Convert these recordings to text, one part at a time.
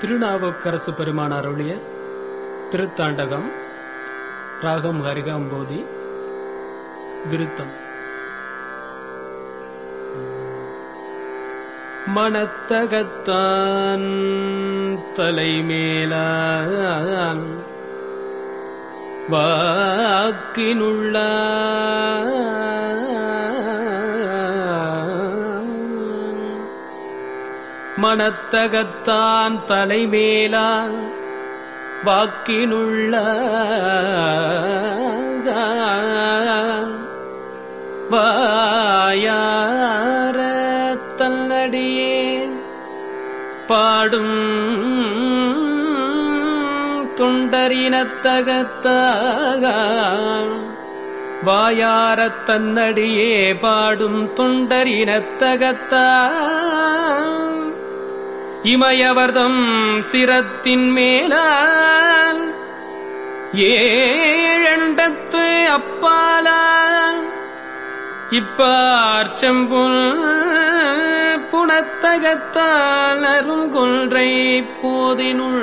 திருநாவுக்கரசு பெருமான் அருளிய திருத்தாண்டகம் ராகம் ஹரிகாம்போதி விருத்தம் மனத்தகத்தான் தலைமேலான் வாக்கினுள்ள மனத்தகத்தான் தலைமேலான் வாக்கினுள்ள வாயார தன்னடியே பாடும் தொண்டரினத்தகத்தான் வாயாரத் தன்னடியே பாடும் தொண்டரினத்தகத்தான் இமயவர்தம் சிரத்தின் மேலால் ஏழண்டத்து அப்பாலால் இப்பார் செம்புல் புனத்தகத்தால் அருங்கொன்றை போதினுள்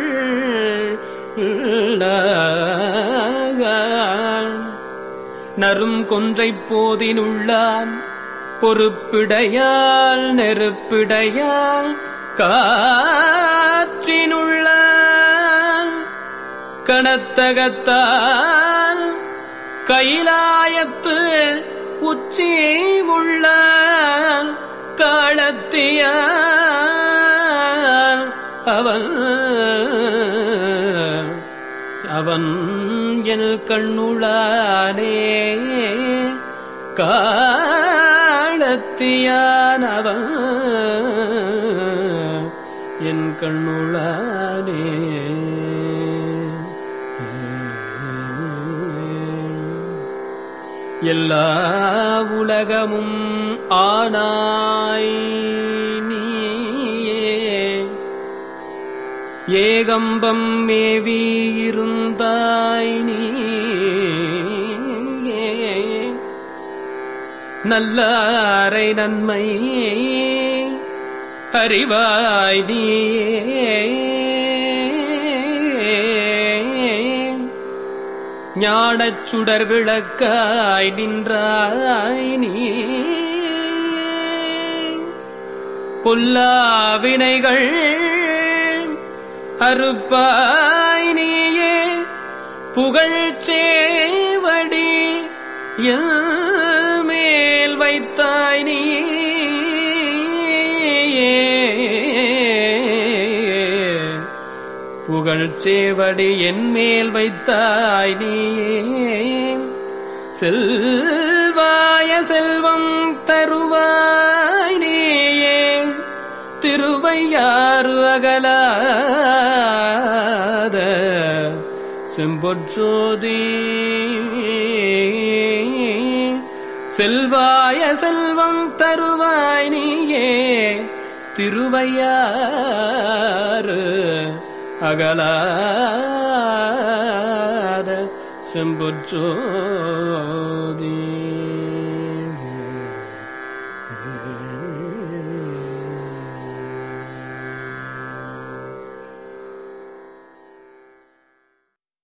நரும் கொன்றை போதினுள்ளான் பொறுப்பிடையால் நெருப்பிடையால் காற்றினுள்ள கணத்தகத்தால் கைலாயத்து உச்சி உள்ள காலத்திய அவன் அவன் என் கண்ணுளானே காலத்தியான் அவன் என் கண்ணுளானே எல்லா உலகமும் ஆனாய் நீயே ஏகம்பம் மேவி இருந்தாய் நீயே நல்லாரை நன்மை அறிவாய் நீயே ஞானச் சுடர் விளக்காய் நின்றாய் நீ பொல்லாவினைகள் அறுப்பாய் நீயே புகழ்ச்சேவடி எல் மேல் வைத்தாய் நீ புகழ்ச்சேவடி என் மேல் வைத்தாய் நீயே செல்வாய செல்வம் தருவாய் நீயே திருவையாறு அகலாத செம்பொற்றோதி செல்வாய செல்வம் தருவாய் நீயே திருவையாறு அகலாத செம்புற்றோதி